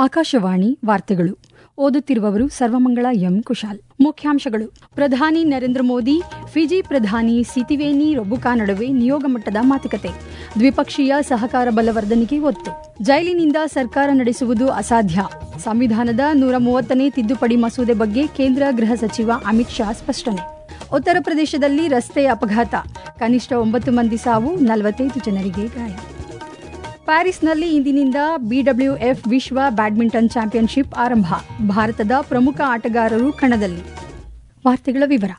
ಆಕಾಶವಾಣಿ ವಾರ್ತೆಗಳು ಓದುತ್ತಿರುವವರು ಸರ್ವಮಂಗಳ ಎಂ ಕುಶಾಲ್ ಮುಖ್ಯಾಂಶಗಳು ಪ್ರಧಾನಿ ನರೇಂದ್ರ ಮೋದಿ ಫಿಜಿ ಪ್ರಧಾನಿ ಸಿತಿವೇನಿ ರೊಬುಕಾ ನಡುವೆ ನಿಯೋಗ ಮಟ್ಟದ ಮಾತುಕತೆ ದ್ವಿಪಕ್ಷೀಯ ಸಹಕಾರ ಬಲವರ್ಧನೆಗೆ ಒತ್ತು ಜೈಲಿನಿಂದ ಸರ್ಕಾರ ನಡೆಸುವುದು ಅಸಾಧ್ಯ ಸಂವಿಧಾನದ ನೂರ ಮೂವತ್ತನೇ ತಿದ್ದುಪಡಿ ಮಸೂದೆ ಬಗ್ಗೆ ಕೇಂದ್ರ ಗೃಹ ಸಚಿವ ಅಮಿತ್ ಶಾ ಸ್ಪಷ್ಟನೆ ಉತ್ತರ ಪ್ರದೇಶದಲ್ಲಿ ರಸ್ತೆ ಅಪಘಾತ ಕನಿಷ್ಠ ಒಂಬತ್ತು ಮಂದಿ ಸಾವು ನಲವತ್ತೈದು ಜನರಿಗೆ ಗಾಯ ಪ್ಯಾರಿಸ್ನಲ್ಲಿ ಇಂದಿನಿಂದ ಬಿಡಬ್ಲ್ಯೂಎಫ್ ವಿಶ್ವ ಬ್ಯಾಡ್ಮಿಂಟನ್ ಚಾಂಪಿಯನ್ಶಿಪ್ ಆರಂಭ ಭಾರತದ ಪ್ರಮುಖ ಆಟಗಾರರು ಕಣದಲ್ಲಿ ವಾರ್ತೆಗಳ ವಿವರ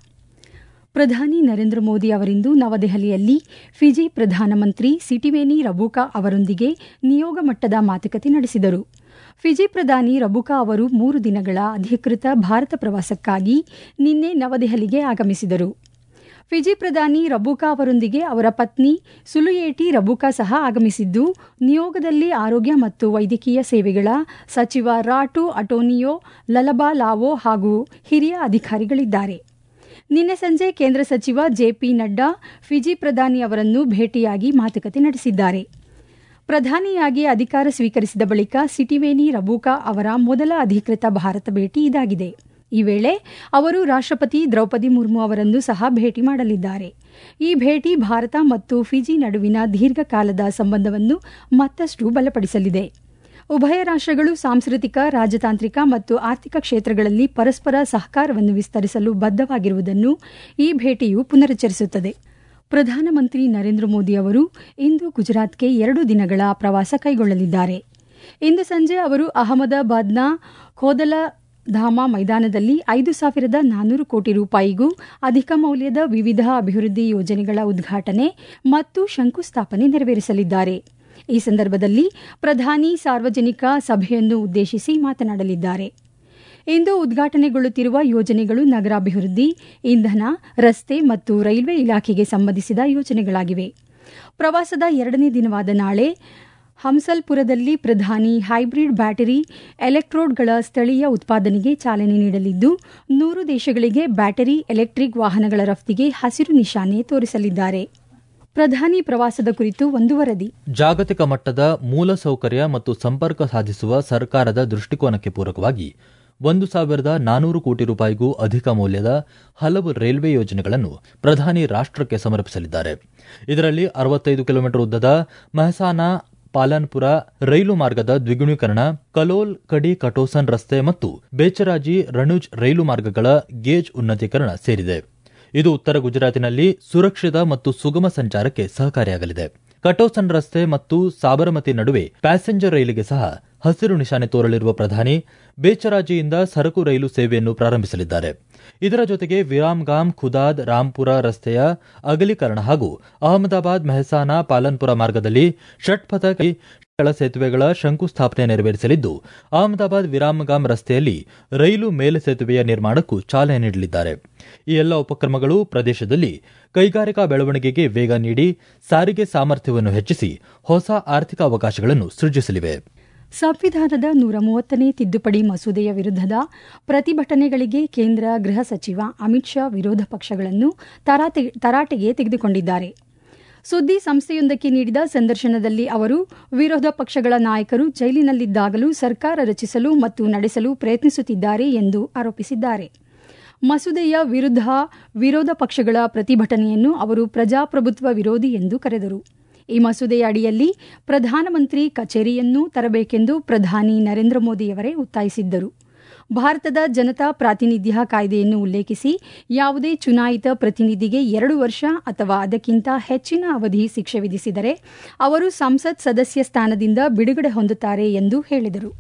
ಪ್ರಧಾನಿ ನರೇಂದ್ರ ಮೋದಿ ಅವರಿಂದು ನವದೆಹಲಿಯಲ್ಲಿ ಫಿಜಿ ಪ್ರಧಾನಮಂತ್ರಿ ಸಿಟಿವೇನಿ ರಬುಕಾ ಅವರೊಂದಿಗೆ ನಿಯೋಗ ಮಟ್ಟದ ಮಾತುಕತೆ ನಡೆಸಿದರು ಫಿಜಿ ಪ್ರಧಾನಿ ರಬುಕಾ ಅವರು ಮೂರು ದಿನಗಳ ಅಧಿಕೃತ ಭಾರತ ಪ್ರವಾಸಕ್ಕಾಗಿ ನಿನ್ನೆ ನವದೆಹಲಿಗೆ ಆಗಮಿಸಿದರು ಫಿಜಿ ಪ್ರಧಾನಿ ರಬುಕಾ ಅವರೊಂದಿಗೆ ಅವರ ಪತ್ನಿ ಸುಲುಯೇಟಿ ರಬುಕಾ ಸಹ ಆಗಮಿಸಿದ್ದು ನಿಯೋಗದಲ್ಲಿ ಆರೋಗ್ಯ ಮತ್ತು ವೈದ್ಯಕೀಯ ಸೇವೆಗಳ ಸಚಿವ ರಾಟು ಅಟೋನಿಯೋ ಲಲಬಾ ಲಾವೋ ಹಾಗೂ ಹಿರಿಯ ಅಧಿಕಾರಿಗಳಿದ್ದಾರೆ ನಿನ್ನೆ ಸಂಜೆ ಕೇಂದ್ರ ಸಚಿವ ಜೆಪಿ ನಡ್ಡಾ ಫಿಜಿ ಪ್ರಧಾನಿ ಅವರನ್ನು ಭೇಟಿಯಾಗಿ ಮಾತುಕತೆ ನಡೆಸಿದ್ದಾರೆ ಪ್ರಧಾನಿಯಾಗಿ ಅಧಿಕಾರ ಸ್ವೀಕರಿಸಿದ ಬಳಿಕ ಸಿಟಿವೇನಿ ರಬೂಕಾ ಅವರ ಮೊದಲ ಅಧಿಕೃತ ಭಾರತ ಭೇಟಿ ಇದಾಗಿದೆ ಈ ವೇಳೆ ಅವರು ರಾಷ್ಟ್ರಪತಿ ದ್ರೌಪದಿ ಮುರ್ಮು ಅವರನ್ನು ಸಹ ಭೇಟಿ ಮಾಡಲಿದ್ದಾರೆ ಈ ಭೇಟಿ ಭಾರತ ಮತ್ತು ಫಿಜಿ ನಡುವಿನ ದೀರ್ಘಕಾಲದ ಸಂಬಂಧವನ್ನು ಮತ್ತಷ್ಟು ಬಲಪಡಿಸಲಿದೆ ಉಭಯ ರಾಷ್ಟ್ರಗಳು ಸಾಂಸ್ಕೃತಿಕ ರಾಜತಾಂತ್ರಿಕ ಮತ್ತು ಆರ್ಥಿಕ ಕ್ಷೇತ್ರಗಳಲ್ಲಿ ಪರಸ್ಪರ ಸಹಕಾರವನ್ನು ವಿಸ್ತರಿಸಲು ಬದ್ಧವಾಗಿರುವುದನ್ನು ಈ ಭೇಟಿಯು ಪುನರುಚ್ಚರಿಸುತ್ತದೆ ಪ್ರಧಾನಮಂತ್ರಿ ನರೇಂದ್ರ ಮೋದಿ ಅವರು ಇಂದು ಗುಜರಾತ್ಗೆ ಎರಡು ದಿನಗಳ ಪ್ರವಾಸ ಕೈಗೊಳ್ಳಲಿದ್ದಾರೆ ಇಂದು ಸಂಜೆ ಅವರು ಅಹಮದಾಬಾದ್ನ ಖೋದಲ ಧಾಮ ಮೈದಾನದಲ್ಲಿ ಐದು ಸಾವಿರದ ನಾನ್ನೂರು ಕೋಟಿ ರೂಪಾಯಿಗೂ ಅಧಿಕ ಮೌಲ್ಯದ ವಿವಿಧ ಅಭಿವೃದ್ಧಿ ಯೋಜನೆಗಳ ಉದ್ಘಾಟನೆ ಮತ್ತು ಶಂಕುಸ್ಥಾಪನೆ ನೆರವೇರಿಸಲಿದ್ದಾರೆ ಈ ಸಂದರ್ಭದಲ್ಲಿ ಪ್ರಧಾನಿ ಸಾರ್ವಜನಿಕ ಸಭೆಯನ್ನು ಉದ್ದೇಶಿಸಿ ಮಾತನಾಡಲಿದ್ದಾರೆ ಇಂದು ಉದ್ಘಾಟನೆಗೊಳ್ಳುತ್ತಿರುವ ಯೋಜನೆಗಳು ನಗರಾಭಿವೃದ್ಧಿ ಇಂಧನ ರಸ್ತೆ ಮತ್ತು ರೈಲ್ವೆ ಇಲಾಖೆಗೆ ಸಂಬಂಧಿಸಿದ ಯೋಜನೆಗಳಾಗಿವೆ ಪ್ರವಾಸದ ಎರಡನೇ ದಿನವಾದ ನಾಳೆ ಹಂಸಲ್ಪುರದಲ್ಲಿ ಪ್ರಧಾನಿ ಹೈಬ್ರಿಡ್ ಬ್ಯಾಟರಿ ಎಲೆಕ್ಟ್ರೋಡ್ಗಳ ಸ್ಥಳೀಯ ಉತ್ಪಾದನೆಗೆ ಚಾಲನೆ ನೀಡಲಿದ್ದು ನೂರು ದೇಶಗಳಿಗೆ ಬ್ಯಾಟರಿ ಎಲೆಕ್ಟ್ರಿಕ್ ವಾಹನಗಳ ರಫ್ತಿಗೆ ಹಸಿರು ನಿಶಾನೆ ತೋರಿಸಲಿದ್ದಾರೆ ಪ್ರಧಾನಿ ಪ್ರವಾಸದ ಕುರಿತು ಒಂದು ವರದಿ ಜಾಗತಿಕ ಮಟ್ಟದ ಮೂಲಸೌಕರ್ಯ ಮತ್ತು ಸಂಪರ್ಕ ಸಾಧಿಸುವ ಸರ್ಕಾರದ ದೃಷ್ಟಿಕೋನಕ್ಕೆ ಪೂರಕವಾಗಿ ಒಂದು ಸಾವಿರದ ನಾನೂರು ಕೋಟಿ ರೂಪಾಯಿಗೂ ಅಧಿಕ ಮೌಲ್ಯದ ಹಲವು ರೈಲ್ವೆ ಯೋಜನೆಗಳನ್ನು ಪ್ರಧಾನಿ ರಾಷ್ಟಕ್ಕೆ ಸಮರ್ಪಿಸಲಿದ್ದಾರೆ ಇದರಲ್ಲಿ ಅರವತ್ತೈದು ಕಿಲೋಮೀಟರ್ ಉದ್ದದ ಮೆಹಸಾನಾ ಪಾಲನ್ಪುರ ರೈಲು ಮಾರ್ಗದ ದ್ವಿಗುಣೀಕರಣ ಕಲೋಲ್ ಕಡಿ ಕಟೋಸನ್ ರಸ್ತೆ ಮತ್ತು ಬೇಚರಾಜಿ ರಣುಜ್ ರೈಲು ಮಾರ್ಗಗಳ ಗೇಜ್ ಉನ್ನತೀಕರಣ ಸೇರಿದೆ ಇದು ಉತ್ತರ ಗುಜರಾತಿನಲ್ಲಿ ಸುರಕ್ಷಿತ ಮತ್ತು ಸುಗಮ ಸಂಚಾರಕ್ಕೆ ಸಹಕಾರಿಯಾಗಲಿದೆ ಕಟೋಸನ್ ರಸ್ತೆ ಮತ್ತು ಸಾಬರಮತಿ ನಡುವೆ ಪ್ಯಾಸೆಂಜರ್ ರೈಲಿಗೆ ಸಹ ಹಸಿರು ನಿಶಾನೆ ತೋರಲಿರುವ ಪ್ರಧಾನಿ ಬೇಚರಾಜಿಯಿಂದ ಸರಕು ರೈಲು ಸೇವೆಯನ್ನು ಪ್ರಾರಂಭಿಸಲಿದ್ದಾರೆ ಇದರ ಜೊತೆಗೆ ವಿರಾಮ್ಗಾಮ್ ಖುದಾದ್ ರಾಂಪುರ ರಸ್ತೆಯ ಅಗಲೀಕರಣ ಹಾಗೂ ಅಹಮದಾಬಾದ್ ಮೆಹಸಾನಾ ಪಾಲನ್ಪುರ ಮಾರ್ಗದಲ್ಲಿ ಷಟ್ಪಥ ಸೇತುವೆಗಳ ಶಂಕುಸ್ಥಾಪನೆ ನೆರವೇರಿಸಲಿದ್ದು ಅಹಮದಾಬಾದ್ ವಿರಾಮಗಾಮ್ ರಸ್ತೆಯಲ್ಲಿ ರೈಲು ಮೇಲು ಸೇತುವೆಯ ನಿರ್ಮಾಣಕ್ಕೂ ಚಾಲನೆ ನೀಡಲಿದ್ದಾರೆ ಈ ಎಲ್ಲ ಉಪಕ್ರಮಗಳು ಪ್ರದೇಶದಲ್ಲಿ ಕೈಗಾರಿಕಾ ಬೆಳವಣಿಗೆಗೆ ವೇಗ ನೀಡಿ ಸಾರಿಗೆ ಸಾಮರ್ಥ್ಯವನ್ನು ಹೆಚ್ಚಿಸಿ ಹೊಸ ಆರ್ಥಿಕ ಅವಕಾಶಗಳನ್ನು ಸೃಜಿಸಲಿವೆ ಸಂವಿಧಾನದ ನೂರ ಮೂವತ್ತನೇ ತಿದ್ದುಪಡಿ ಮಸೂದೆಯ ವಿರುದ್ಧದ ಪ್ರತಿಭಟನೆಗಳಿಗೆ ಕೇಂದ್ರ ಗೃಹ ಸಚಿವ ಅಮಿತ್ ಶಾ ವಿರೋಧ ಪಕ್ಷಗಳನ್ನು ತರಾಟೆಗೆ ತೆಗೆದುಕೊಂಡಿದ್ದಾರೆ ಸುದ್ದಿ ಸಂಸ್ಥೆಯೊಂದಕ್ಕೆ ನೀಡಿದ ಸಂದರ್ಶನದಲ್ಲಿ ಅವರು ವಿರೋಧ ಪಕ್ಷಗಳ ನಾಯಕರು ಜೈಲಿನಲ್ಲಿದ್ದಾಗಲೂ ಸರ್ಕಾರ ರಚಿಸಲು ಮತ್ತು ನಡೆಸಲು ಪ್ರಯತ್ನಿಸುತ್ತಿದ್ದಾರೆ ಎಂದು ಆರೋಪಿಸಿದ್ದಾರೆ ಮಸೂದೆಯ ವಿರುದ್ಧ ವಿರೋಧ ಪಕ್ಷಗಳ ಪ್ರತಿಭಟನೆಯನ್ನು ಅವರು ಪ್ರಜಾಪ್ರಭುತ್ವ ವಿರೋಧಿ ಎಂದು ಕರೆದರು ಈ ಮಸೂದೆಯ ಅಡಿಯಲ್ಲಿ ಪ್ರಧಾನಮಂತ್ರಿ ಕಚೇರಿಯನ್ನೂ ತರಬೇಕೆಂದು ಪ್ರಧಾನಿ ನರೇಂದ್ರ ಮೋದಿಯವರೇ ಒತ್ತಾಯಿಸಿದ್ದರು ಭಾರತದ ಜನತಾ ಪ್ರಾತಿನಿಧ್ಯ ಕಾಯ್ದೆಯನ್ನು ಉಲ್ಲೇಖಿಸಿ ಯಾವುದೇ ಚುನಾಯಿತ ಪ್ರತಿನಿಧಿಗೆ ಎರಡು ವರ್ಷ ಅಥವಾ ಅದಕ್ಕಿಂತ ಹೆಚ್ಚಿನ ಅವಧಿ ಶಿಕ್ಷೆ ವಿಧಿಸಿದರೆ ಅವರು ಸಂಸತ್ ಸದಸ್ಯ ಸ್ಥಾನದಿಂದ ಬಿಡುಗಡೆ ಹೊಂದುತ್ತಾರೆ ಎಂದು ಹೇಳಿದರು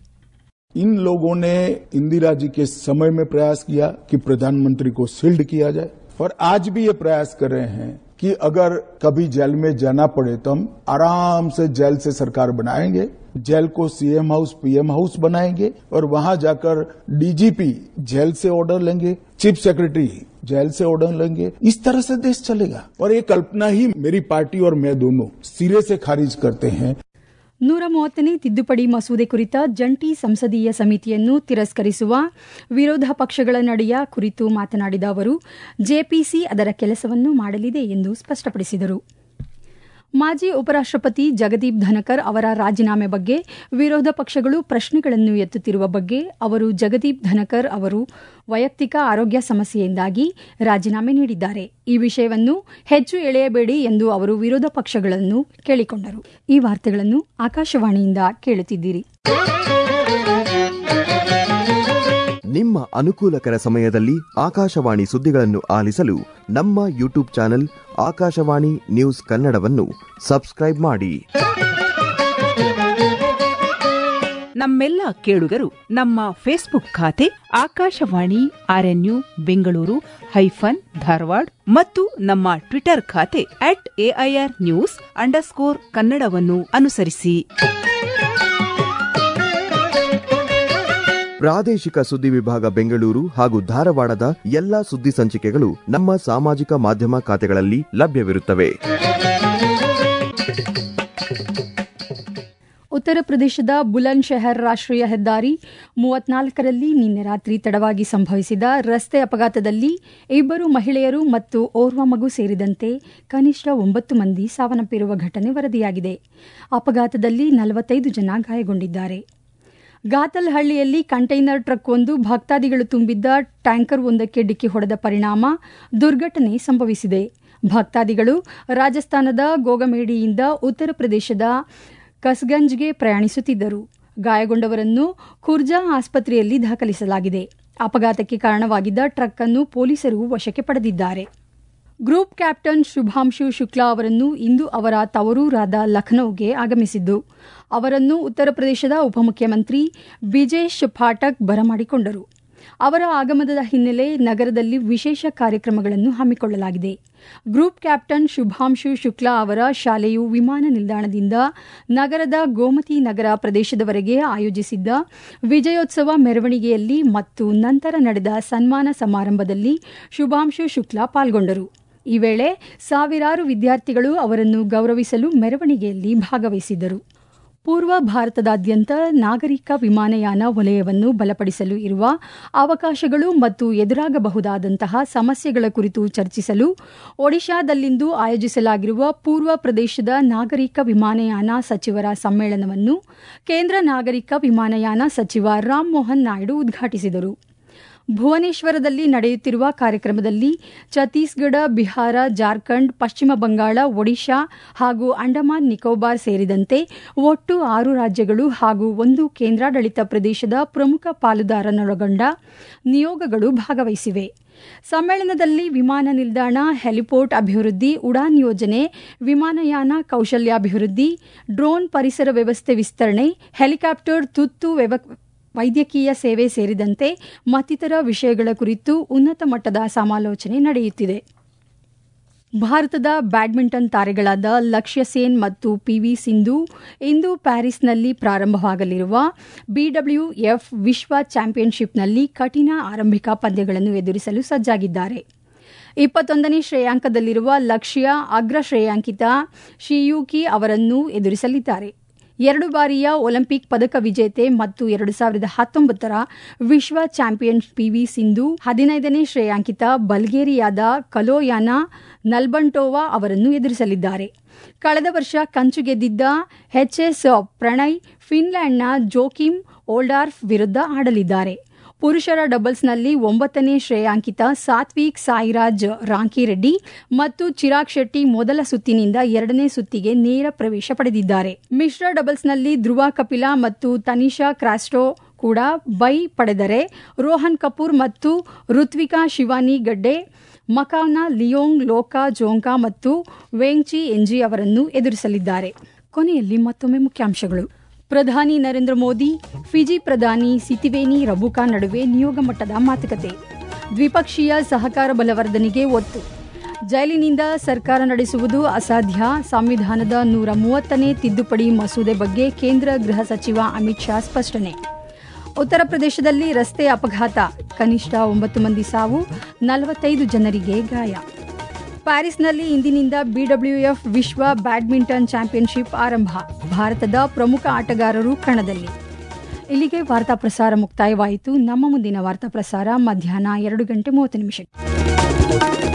इन लोगों ने इंदिरा जी के समय में प्रयास किया कि प्रधानमंत्री को सील्ड किया जाए और आज भी ये प्रयास कर रहे हैं कि अगर कभी जेल में जाना पड़े तो हम आराम से जेल से सरकार बनाएंगे जेल को सीएम हाउस पीएम हाउस बनाएंगे और वहां जाकर डीजीपी जेल से ऑर्डर लेंगे चीफ सेक्रेटरी जेल से ऑर्डर लेंगे इस तरह से देश चलेगा और ये कल्पना ही मेरी पार्टी और मैं दोनों सिरे से खारिज करते हैं ನೂರ ಮೂವತ್ತನೇ ತಿದ್ದುಪಡಿ ಮಸೂದೆ ಕುರಿತ ಜಂಟಿ ಸಂಸದೀಯ ಸಮಿತಿಯನ್ನು ತಿರಸ್ಕರಿಸುವ ವಿರೋಧ ಪಕ್ಷಗಳ ನಡೆಯ ಕುರಿತು ಮಾತನಾಡಿದ ಅವರು ಜೆಪಿಸಿ ಅದರ ಕೆಲಸವನ್ನು ಮಾಡಲಿದೆ ಎಂದು ಸ್ಪಷ್ಟಪಡಿಸಿದರು ಮಾಜಿ ಉಪರಾಷ್ಟಪತಿ ಜಗದೀಪ್ ಧನಕರ್ ಅವರ ರಾಜೀನಾಮೆ ಬಗ್ಗೆ ವಿರೋಧ ಪಕ್ಷಗಳು ಪ್ರಶ್ನೆಗಳನ್ನು ಎತ್ತುತ್ತಿರುವ ಬಗ್ಗೆ ಅವರು ಜಗದೀಪ್ ಧನಕರ್ ಅವರು ವೈಯಕ್ತಿಕ ಆರೋಗ್ಯ ಸಮಸ್ಯೆಯಿಂದಾಗಿ ರಾಜೀನಾಮೆ ನೀಡಿದ್ದಾರೆ ಈ ವಿಷಯವನ್ನು ಹೆಚ್ಚು ಎಳೆಯಬೇಡಿ ಎಂದು ಅವರು ವಿರೋಧ ಪಕ್ಷಗಳನ್ನು ಕೇಳಿಕೊಂಡರು ಈ ವಾರ್ತೆಗಳನ್ನು ಆಕಾಶವಾಣಿಯಿಂದ ಕೇಳುತ್ತಿದ್ದೀರಿ ನಿಮ್ಮ ಅನುಕೂಲಕರ ಸಮಯದಲ್ಲಿ ಆಕಾಶವಾಣಿ ಸುದ್ದಿಗಳನ್ನು ಆಲಿಸಲು ನಮ್ಮ ಯೂಟ್ಯೂಬ್ ಚಾನೆಲ್ ಆಕಾಶವಾಣಿ ನ್ಯೂಸ್ ಕನ್ನಡವನ್ನು ಸಬ್ಸ್ಕ್ರೈಬ್ ಮಾಡಿ ನಮ್ಮೆಲ್ಲ ಕೇಳುಗರು ನಮ್ಮ ಫೇಸ್ಬುಕ್ ಖಾತೆ ಆಕಾಶವಾಣಿ ಆರ್ಎನ್ಯು ಬೆಂಗಳೂರು ಹೈಫನ್ ಧಾರವಾಡ ಮತ್ತು ನಮ್ಮ ಟ್ವಿಟರ್ ಖಾತೆ ಅಟ್ ಎಐಆರ್ ನ್ಯೂಸ್ ಅಂಡರ್ಸ್ಕೋರ್ ಕನ್ನಡವನ್ನು ಅನುಸರಿಸಿ ಪ್ರಾದೇಶಿಕ ಸುದ್ದಿ ವಿಭಾಗ ಬೆಂಗಳೂರು ಹಾಗೂ ಧಾರವಾಡದ ಎಲ್ಲಾ ಸುದ್ದಿ ಸಂಚಿಕೆಗಳು ನಮ್ಮ ಸಾಮಾಜಿಕ ಮಾಧ್ಯಮ ಖಾತೆಗಳಲ್ಲಿ ಲಭ್ಯವಿರುತ್ತವೆ ಉತ್ತರ ಪ್ರದೇಶದ ಬುಲಂದ್ ಶೆಹರ್ ರಾಷ್ಟ್ರೀಯ ಹೆದ್ದಾರಿ ಮೂವತ್ನಾಲ್ಕರಲ್ಲಿ ನಿನ್ನೆ ರಾತ್ರಿ ತಡವಾಗಿ ಸಂಭವಿಸಿದ ರಸ್ತೆ ಅಪಘಾತದಲ್ಲಿ ಇಬ್ಬರು ಮಹಿಳೆಯರು ಮತ್ತು ಓರ್ವ ಮಗು ಸೇರಿದಂತೆ ಕನಿಷ್ಠ ಒಂಬತ್ತು ಮಂದಿ ಸಾವನ್ನಪ್ಪಿರುವ ಘಟನೆ ವರದಿಯಾಗಿದೆ ಅಪಘಾತದಲ್ಲಿ ನಲವತ್ತೈದು ಜನ ಗಾಯಗೊಂಡಿದ್ದಾರೆ ಗಾತಲ್ ಹಳ್ಳಿಯಲ್ಲಿ ಕಂಟೈನರ್ ಟ್ರಕ್ ಒಂದು ಭಕ್ತಾದಿಗಳು ತುಂಬಿದ್ದ ಟ್ಯಾಂಕರ್ ಒಂದಕ್ಕೆ ಡಿಕ್ಕಿ ಹೊಡೆದ ಪರಿಣಾಮ ದುರ್ಘಟನೆ ಸಂಭವಿಸಿದೆ ಭಕ್ತಾದಿಗಳು ರಾಜಸ್ಥಾನದ ಗೋಗಮೇಡಿಯಿಂದ ಉತ್ತರ ಪ್ರದೇಶದ ಕಸ್ಗಂಜ್ಗೆ ಪ್ರಯಾಣಿಸುತ್ತಿದ್ದರು ಗಾಯಗೊಂಡವರನ್ನು ಖುರ್ಜಾ ಆಸ್ಪತ್ರೆಯಲ್ಲಿ ದಾಖಲಿಸಲಾಗಿದೆ ಅಪಘಾತಕ್ಕೆ ಕಾರಣವಾಗಿದ್ದ ಟ್ರಕ್ ಅನ್ನು ಪೊಲೀಸರು ವಶಕ್ಕೆ ಪಡೆದಿದ್ದಾರೆ ಗ್ರೂಪ್ ಕ್ಯಾಪ್ಟನ್ ಶುಭಾಂಶು ಶುಕ್ಲಾ ಅವರನ್ನು ಇಂದು ಅವರ ತವರೂರಾದ ಲಖನೌಗೆ ಆಗಮಿಸಿದ್ದು ಅವರನ್ನು ಉತ್ತರ ಪ್ರದೇಶದ ಉಪಮುಖ್ಯಮಂತ್ರಿ ಬಿಜೇಶ್ ಪಾಠಕ್ ಬರಮಾಡಿಕೊಂಡರು ಅವರ ಆಗಮನದ ಹಿನ್ನೆಲೆ ನಗರದಲ್ಲಿ ವಿಶೇಷ ಕಾರ್ಯಕ್ರಮಗಳನ್ನು ಹಮ್ಮಿಕೊಳ್ಳಲಾಗಿದೆ ಗ್ರೂಪ್ ಕ್ಯಾಪ್ಟನ್ ಶುಭಾಂಶು ಶುಕ್ಲಾ ಅವರ ಶಾಲೆಯು ವಿಮಾನ ನಿಲ್ದಾಣದಿಂದ ನಗರದ ಗೋಮತಿ ನಗರ ಪ್ರದೇಶದವರೆಗೆ ಆಯೋಜಿಸಿದ್ದ ವಿಜಯೋತ್ಸವ ಮೆರವಣಿಗೆಯಲ್ಲಿ ಮತ್ತು ನಂತರ ನಡೆದ ಸನ್ಮಾನ ಸಮಾರಂಭದಲ್ಲಿ ಶುಭಾಂಶು ಶುಕ್ಲಾ ಪಾಲ್ಗೊಂಡರು ಈ ವೇಳೆ ಸಾವಿರಾರು ವಿದ್ಯಾರ್ಥಿಗಳು ಅವರನ್ನು ಗೌರವಿಸಲು ಮೆರವಣಿಗೆಯಲ್ಲಿ ಭಾಗವಹಿಸಿದ್ದರು ಪೂರ್ವ ಭಾರತದಾದ್ಯಂತ ನಾಗರಿಕ ವಿಮಾನಯಾನ ವಲಯವನ್ನು ಬಲಪಡಿಸಲು ಇರುವ ಅವಕಾಶಗಳು ಮತ್ತು ಎದುರಾಗಬಹುದಾದಂತಹ ಸಮಸ್ಯೆಗಳ ಕುರಿತು ಚರ್ಚಿಸಲು ಒಡಿಶಾದಲ್ಲಿಂದು ಆಯೋಜಿಸಲಾಗಿರುವ ಪೂರ್ವ ಪ್ರದೇಶದ ನಾಗರಿಕ ವಿಮಾನಯಾನ ಸಚಿವರ ಸಮ್ಮೇಳನವನ್ನು ಕೇಂದ್ರ ನಾಗರಿಕ ವಿಮಾನಯಾನ ಸಚಿವ ರಾಮ್ ಮೋಹನ್ ನಾಯ್ಡು ಉದ್ಘಾಟಿಸಿದರು ಭುವನೇಶ್ವರದಲ್ಲಿ ನಡೆಯುತ್ತಿರುವ ಕಾರ್ಯಕ್ರಮದಲ್ಲಿ ಛತ್ತೀಸ್ಗಢ ಬಿಹಾರ ಜಾರ್ಖಂಡ್ ಪಶ್ಚಿಮ ಬಂಗಾಳ ಒಡಿಶಾ ಹಾಗೂ ಅಂಡಮಾನ್ ನಿಕೋಬಾರ್ ಸೇರಿದಂತೆ ಒಟ್ಟು ಆರು ರಾಜ್ಯಗಳು ಹಾಗೂ ಒಂದು ಕೇಂದ್ರಾಡಳಿತ ಪ್ರದೇಶದ ಪ್ರಮುಖ ಪಾಲುದಾರನೊಳಗೊಂಡ ನಿಯೋಗಗಳು ಭಾಗವಹಿಸಿವೆ ಸಮ್ಮೇಳನದಲ್ಲಿ ವಿಮಾನ ನಿಲ್ದಾಣ ಹೆಲಿಪೋರ್ಟ್ ಅಭಿವೃದ್ಧಿ ಉಡಾನ್ ಯೋಜನೆ ವಿಮಾನಯಾನ ಕೌಶಲ್ಯಾಭಿವೃದ್ಧಿ ಡ್ರೋನ್ ಪರಿಸರ ವ್ಯವಸ್ಥೆ ವಿಸ್ತರಣೆ ಹೆಲಿಕಾಪ್ಟರ್ ತುರ್ತು ವೈದ್ಯಕೀಯ ಸೇವೆ ಸೇರಿದಂತೆ ಮತ್ತಿತರ ವಿಷಯಗಳ ಕುರಿತು ಉನ್ನತ ಮಟ್ಟದ ಸಮಾಲೋಚನೆ ನಡೆಯುತ್ತಿದೆ ಭಾರತದ ಬ್ಯಾಡ್ಮಿಂಟನ್ ತಾರೆಗಳಾದ ಲಕ್ಷ್ಯ ಸೇನ್ ಮತ್ತು ಪಿವಿ ಸಿಂಧು ಇಂದು ಪ್ಯಾರಿಸ್ನಲ್ಲಿ ಪ್ರಾರಂಭವಾಗಲಿರುವ ಬಿಡಬ್ಲ್ಯೂಎಫ್ ವಿಶ್ವ ಚಾಂಪಿಯನ್ಶಿಪ್ನಲ್ಲಿ ಕಠಿಣ ಆರಂಭಿಕ ಪಂದ್ಯಗಳನ್ನು ಎದುರಿಸಲು ಸಜ್ಜಾಗಿದ್ದಾರೆ ಇಪ್ಪತ್ತೊಂದನೇ ಶ್ರೇಯಾಂಕದಲ್ಲಿರುವ ಲಕ್ಷ್ಯ ಅಗ್ರ ಶ್ರೇಯಾಂಕಿತ ಶಿಯೂಕಿ ಅವರನ್ನು ಎದುರಿಸಲಿದ್ದಾರೆ ಎರಡು ಬಾರಿಯ ಒಲಿಂಪಿಕ್ ಪದಕ ವಿಜೇತೆ ಮತ್ತು ಎರಡು ಸಾವಿರದ ಹತ್ತೊಂಬತ್ತರ ವಿಶ್ವ ಚಾಂಪಿಯನ್ ಪಿವಿ ಸಿಂಧು ಹದಿನೈದನೇ ಶ್ರೇಯಾಂಕಿತ ಬಲ್ಗೇರಿಯಾದ ಕಲೋಯಾನ ನಲ್ಬಂಟೋವಾ ಅವರನ್ನು ಎದುರಿಸಲಿದ್ದಾರೆ ಕಳೆದ ವರ್ಷ ಕಂಚು ಗೆದ್ದಿದ್ದ ಎಚ್ಎಸ್ ಪ್ರಣಯ್ ಫಿನ್ಲ್ಯಾಂಡ್ನ ಜೋಕಿಮ್ ಓಲ್ಡಾರ್ಫ್ ವಿರುದ್ಧ ಆಡಲಿದ್ದಾರೆ ಪುರುಷರ ಡಬಲ್ಸ್ನಲ್ಲಿ ಒಂಬತ್ತನೇ ಶ್ರೇಯಾಂಕಿತ ಸಾತ್ವಿಕ್ ಸಾಯಿರಾಜ್ ರಾಂಕಿರೆಡ್ಡಿ ಮತ್ತು ಚಿರಾಗ್ ಶೆಟ್ಟಿ ಮೊದಲ ಸುತ್ತಿನಿಂದ ಎರಡನೇ ಸುತ್ತಿಗೆ ನೇರ ಪ್ರವೇಶ ಪಡೆದಿದ್ದಾರೆ ಮಿಶ್ರ ಡಬಲ್ಸ್ನಲ್ಲಿ ಧ್ರುವ ಕಪಿಲಾ ಮತ್ತು ತನಿಷಾ ಕ್ರಾಸ್ಟೋ ಕೂಡ ಬೈ ಪಡೆದರೆ ರೋಹನ್ ಕಪೂರ್ ಮತ್ತು ಋತ್ವಿಕಾ ಶಿವಾನಿ ಗಡ್ಡೆ ಮಕಾವ್ನ ಲಿಯೋಂಗ್ ಲೋಕಾ ಜೋಂಕಾ ಮತ್ತು ವೆಂಗ್ಚಿ ಎಂಜಿ ಅವರನ್ನು ಎದುರಿಸಲಿದ್ದಾರೆ ಕೊನೆಯಲ್ಲಿ ಮತ್ತೊಮ್ಮೆ ಮುಖ್ಯಾಂಶಗಳು ಪ್ರಧಾನಿ ನರೇಂದ್ರ ಮೋದಿ ಫಿಜಿ ಪ್ರಧಾನಿ ಸಿತಿವೇನಿ ರಬುಕಾ ನಡುವೆ ನಿಯೋಗ ಮಟ್ಟದ ಮಾತುಕತೆ ದ್ವಿಪಕ್ಷೀಯ ಸಹಕಾರ ಬಲವರ್ಧನೆಗೆ ಒತ್ತು ಜೈಲಿನಿಂದ ಸರ್ಕಾರ ನಡೆಸುವುದು ಅಸಾಧ್ಯ ಸಂವಿಧಾನದ ನೂರ ಮೂವತ್ತನೇ ತಿದ್ದುಪಡಿ ಮಸೂದೆ ಬಗ್ಗೆ ಕೇಂದ್ರ ಗೃಹ ಸಚಿವ ಅಮಿತ್ ಶಾ ಸ್ಪಷ್ಟನೆ ಉತ್ತರ ಪ್ರದೇಶದಲ್ಲಿ ರಸ್ತೆ ಅಪಘಾತ ಕನಿಷ್ಠ ಒಂಬತ್ತು ಮಂದಿ ಸಾವು ನಲವತ್ತೈದು ಜನರಿಗೆ ಗಾಯ ಪ್ಯಾರಿಸ್ನಲ್ಲಿ ಇಂದಿನಿಂದ ಬಿಡಬ್ಲ್ಯೂಎಫ್ ವಿಶ್ವ ಬ್ಯಾಡ್ಮಿಂಟನ್ ಚಾಂಪಿಯನ್ಶಿಪ್ ಆರಂಭ ಭಾರತದ ಪ್ರಮುಖ ಆಟಗಾರರು ಕಣದಲ್ಲಿ ಇಲ್ಲಿಗೆ ವಾರ್ತಾ ಪ್ರಸಾರ ಮುಕ್ತಾಯವಾಯಿತು ನಮ್ಮ ಮುಂದಿನ ವಾರ್ತಾ ಪ್ರಸಾರ ಮಧ್ಯಾಹ್ನ ಎರಡು ಗಂಟೆ ಮೂವತ್ತು ನಿಮಿಷಕ್ಕೆ